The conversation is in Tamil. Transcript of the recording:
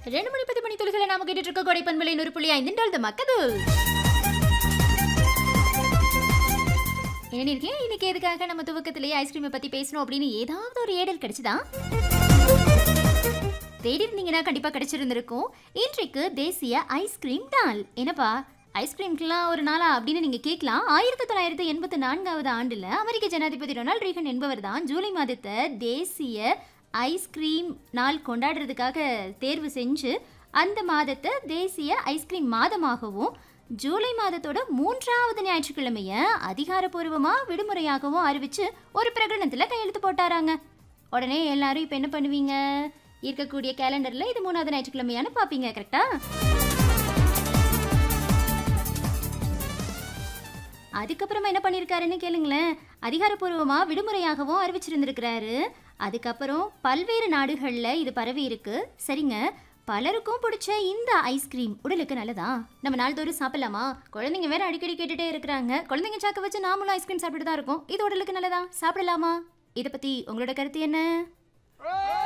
ரெண்டு மணி பத்து மணி துளிகளை நாம கேட்டுட்டு இருக்க கொடை பண்பலை நூறு புள்ளி ஐந்து டால் மக்கது என்ன இருக்கேன் இன்னைக்கு எதுக்காக நம்ம துவக்கத்திலேயே ஐஸ்கிரீமை பத்தி பேசணும் அப்படின்னு ஏதாவது ஒரு ஏடல் கிடைச்சுதா தேடி இருந்தீங்கன்னா கண்டிப்பா கிடைச்சிருந்திருக்கும் இன்றைக்கு தேசிய ஐஸ்கிரீம் நாள் என்னப்பா ஐஸ்கிரீம்க்குலாம் ஒரு நாளா அப்படின்னு நீங்க கேட்கலாம் ஆயிரத்தி தொள்ளாயிரத்தி எண்பத்தி நான்காவது ஆண்டுல அமெரிக்க ஜனாதிபதி ரொனால்ட் ரீகன் என்பவர் தான் ஜூலை மாதத்தை தேசிய ஐஸ்கிரீம் நாள் கொண்டாடுறதுக்காக தேர்வு செஞ்சு அந்த மாதத்தை தேசிய ஐஸ்கிரீம் மாதமாகவும் ஜூலை மாதத்தோட மூன்றாவது ஞாயிற்றுக்கிழமைய அதிகாரப்பூர்வமா விடுமுறையாகவும் அறிவிச்சு ஒரு பிரகடனத்துல கையெழுத்து போட்டாராங்க உடனே எல்லாரும் இப்போ என்ன பண்ணுவீங்க இருக்கக்கூடிய கேலண்டர்ல இது மூணாவது ஞாயிற்றுக்கிழமையானு பார்ப்பீங்க கரெக்டா அதுக்கப்புறமா என்ன பண்ணியிருக்காருன்னு கேளுங்களேன் அதிகாரப்பூர்வமா விடுமுறையாகவும் அறிவிச்சிருந்திருக்கிறாரு அதுக்கப்புறம் பல்வேறு நாடுகளில் இது பரவி இருக்கு சரிங்க பலருக்கும் பிடிச்ச இந்த ஐஸ்கிரீம் உடலுக்கு நல்லதா நம்ம நாள்தோறும் சாப்பிடலாமா குழந்தைங்க வேற அடிக்கடி கேட்டுட்டே இருக்கிறாங்க குழந்தைங்க சாக்க வச்சு நாமளும் ஐஸ்கிரீம் சாப்பிட்டு தான் இருக்கோம் இது உடலுக்கு நல்லதா சாப்பிடலாமா இதை பத்தி உங்களோட கருத்து என்ன